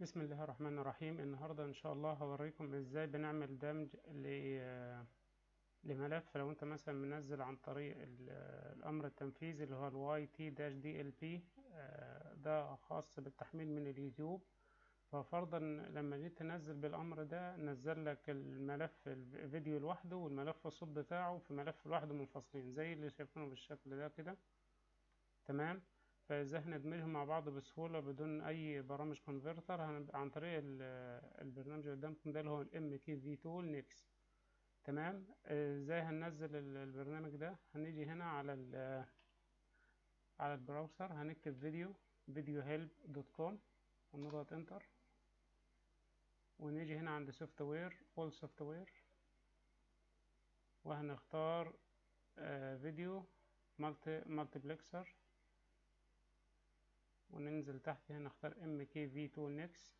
بسم الله الرحمن الرحيم النهاردة إن شاء الله هوريكم إزاي بنعمل دمج ل- لملف لو أنت مثلا منزل عن طريق ال- الأمر التنفيذي اللي هو ال YT-DLP آه، ده خاص بالتحميل من اليوتيوب ففرضا لما جيت تنزل بالأمر ده نزل لك الملف الفيديو لوحده والملف الصوت بتاعه في ملف لوحده منفصلين زي اللي شايفينه بالشكل ده كده تمام فازاي هندمجهم مع بعض بسهولة بدون أي برامج كونفرتر عن طريق ال- البرنامج اللي قدامكم ده اللي هو الام كي في تول نيكس تمام ازاي هننزل ال- البرنامج ده هنيجي هنا على ال على البراوزر هنكتب فيديو فيديو هيلب دوت كوم ونضغط انتر ونيجي هنا عند سوفت وير اول سوفت وير وهنختار آه، فيديو مالتي مالتيبلكسر وننزل تحت هنا نختار ام كي في 2 نيكس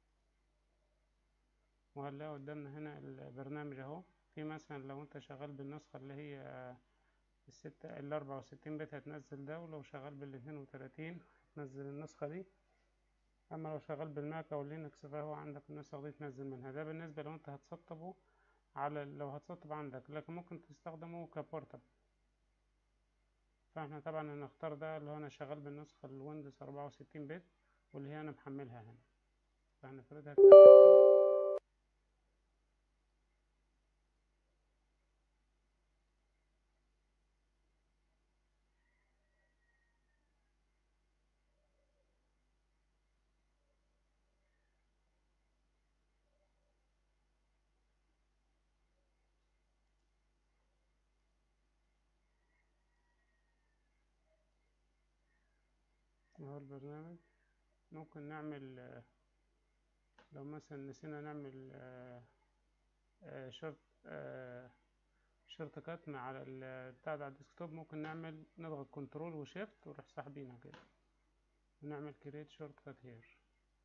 وهنلاقي قدامنا هنا البرنامج اهو في مثلا لو انت شغال بالنسخة اللي هي الستة الأربعة وستين بت هتنزل ده ولو شغال بالاتنين وتلاتين هتنزل النسخة دي أما لو شغال بالماك أو لينكس فهو عندك النسخة دي تنزل منها ده بالنسبة لو انت هتسطبه على لو هتسطب عندك لكن ممكن تستخدمه كبورتable فاحنا طبعا هنختار ده اللي هو انا شغال بالنسخة الويندوز أربعة وستين بت واللي هي انا محملها هنا فهنفردها كده اهو البرنامج ممكن نعمل آه، لو مثلا نسينا نعمل آه، آه، شرط آه، شرط كتم على ال- بتاع ده على الديسكتوب ممكن نعمل نضغط كنترول وشيفت ونروح ساحبينها كده ونعمل كريت شورت كات هير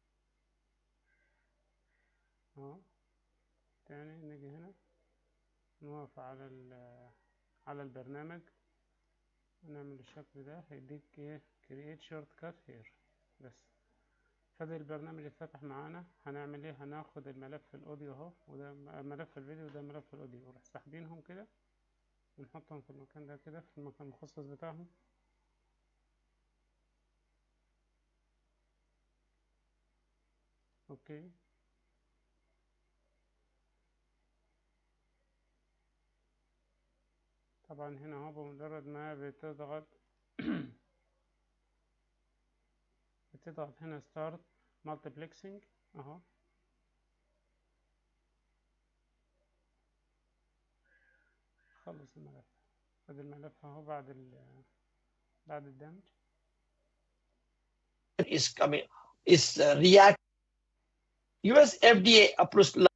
اهو تاني نيجي هنا نقف على ال- على البرنامج ونعمل الشكل ده هيديك ايه كريت شورت كات هير بس فده البرنامج اتفتح معانا هنعمل ايه هناخد الملف الاوديو اهو وده م- ملف الفيديو وده ملف الاوديو ونروح ساحبينهم كده ونحطهم في المكان ده كده في المكان المخصص بتاعهم اوكي طبعا هنا اهو بمجرد ما بتضغط بتضغط هنا ستارت مالتيبلكسنج اهو خلص الملف ادي الملف اهو بعد ال بعد الدمج is coming is uh, react US FDA approves